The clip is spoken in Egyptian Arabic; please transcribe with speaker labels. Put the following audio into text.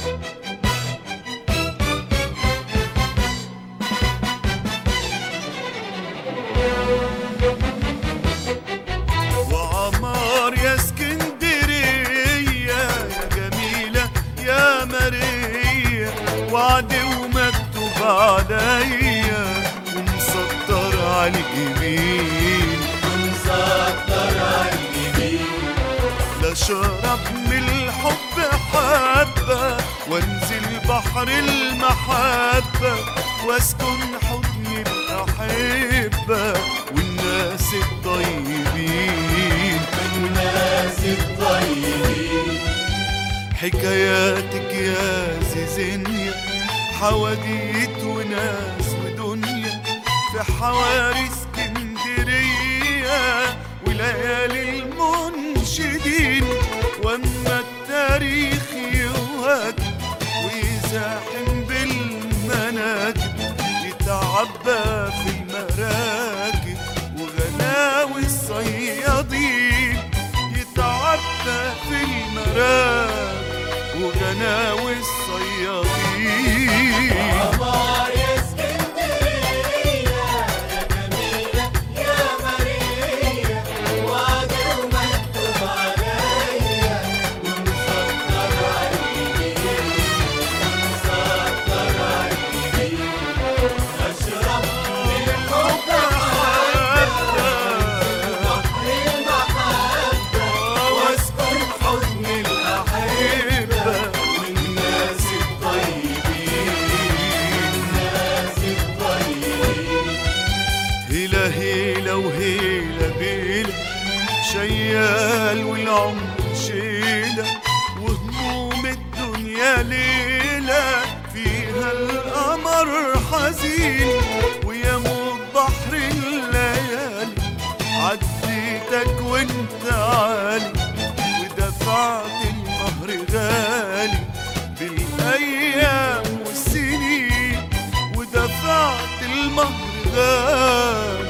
Speaker 1: وعمار يا اسكندرية يا جميلة يا ماريا وعد ومكتوب عليا ومسطر على الجبين لا شرب من الحب حبة وانزل بحر المحبة واسكن حضن الأحبة والناس الطيبين
Speaker 2: الناس الطيبين
Speaker 1: حكاياتك يا زيزينيا حواديت وناس ودنيا في حواري اسكندرية وليالي المنشدين واما التاريخ يوهج ويزاحم بالمناكب يتعبى في المراكب وغناوي الصيادين يتعبى في المراكب وغناوي الصيادين
Speaker 2: عمار يا اسكندرية يا جميلة يا ماريا وعد ومكتوب عليا ومسطر عالجبين ومسطر عالجبين أشرب من الحب حبة بحر المحبة واسكن حضن الأحبة والناس الطيبين الناس الطيبين
Speaker 1: هيلا هيلا وهيلا بيلا شيال والعمر شيلة وهموم الدنيا ليلة فيها القمر حزين ويموت بحر الليالي عديتك وانت عالي ودفعت المهر غالي بالايام والسنين ودفعت المهر غالي